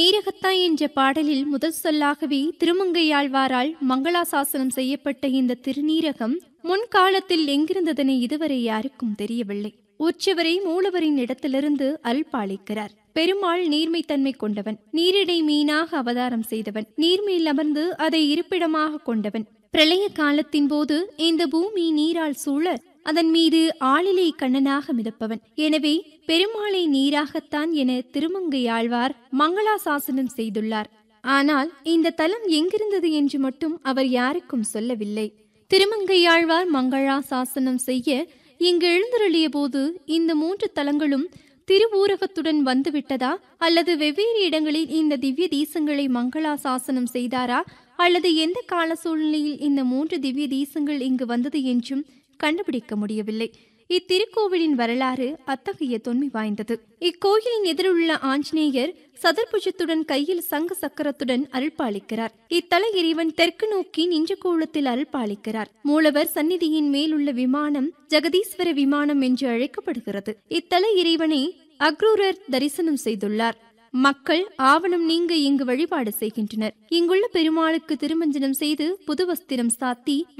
நீரகத்தாய் என்ற பாடலில் முதல் சொல்லாகவே திருமங்கையாழ்வாரால் மங்களாசாசனம் செய்யப்பட்ட இந்த திருநீரகம் முன்காலத்தில் எங்கிருந்ததென இதுவரை யாருக்கும் தெரியவில்லை உற்சவரை மூலவரின் இடத்திலிருந்து அல்பாளிக்கிறார் பெருமாள் நீர்மைத்தன்மை கொண்டவன் நீரிடை மீனாக அவதாரம் செய்தவன் நீர்மேல் அமர்ந்து அதை இருப்பிடமாக கொண்டவன் பிரளய காலத்தின் போது இந்த பூமி நீரால் சூழ அதன் மீது ஆளிலை கண்ணனாக மிதப்பவன் எனவே பெருமாளை நீராகத்தான் என திருமங்கையாழ்வார் மங்களாசாசனம் செய்துள்ளார் ஆனால் இந்த தலம் எங்கிருந்தது என்று மட்டும் அவர் யாருக்கும் சொல்லவில்லை திருமங்கையாழ்வார் மங்களா சாசனம் செய்ய இங்கு எழுந்தருளிய போது இந்த மூன்று தலங்களும் திருவூரகத்துடன் வந்துவிட்டதா அல்லது வெவ்வேறு இடங்களில் இந்த திவ்ய தீசங்களை மங்களா சாசனம் செய்தாரா அல்லது எந்த கால சூழ்நிலையில் இந்த மூன்று திவ்ய தீசங்கள் இங்கு வந்தது என்றும் கண்டுபிடிக்க முடியவில்லை இத்திருக்கோவிலின் வரலாறு அத்தகைய தொன்மை வாய்ந்தது இக்கோயிலின் எதிருள்ள ஆஞ்சநேயர் சதுர்புஜத்துடன் கையில் சங்க சக்கரத்துடன் அருள்பாலிக்கிறார் இத்தல இறைவன் தெற்கு நோக்கி நின்ற கோலத்தில் அருள்பாலிக்கிறார் மூலவர் சந்நிதியின் மேலுள்ள விமானம் ஜெகதீஸ்வர விமானம் என்று அழைக்கப்படுகிறது இத்தல இறைவனை அக்ரூரர் தரிசனம் செய்துள்ளார் மக்கள் ஆவணம் நீங்க இங்கு வழிபாடு செய்கின்றனர் இங்குள்ள பெருமாளுக்கு திருமஞ்சனம் செய்து புது வஸ்திரம் சாத்தி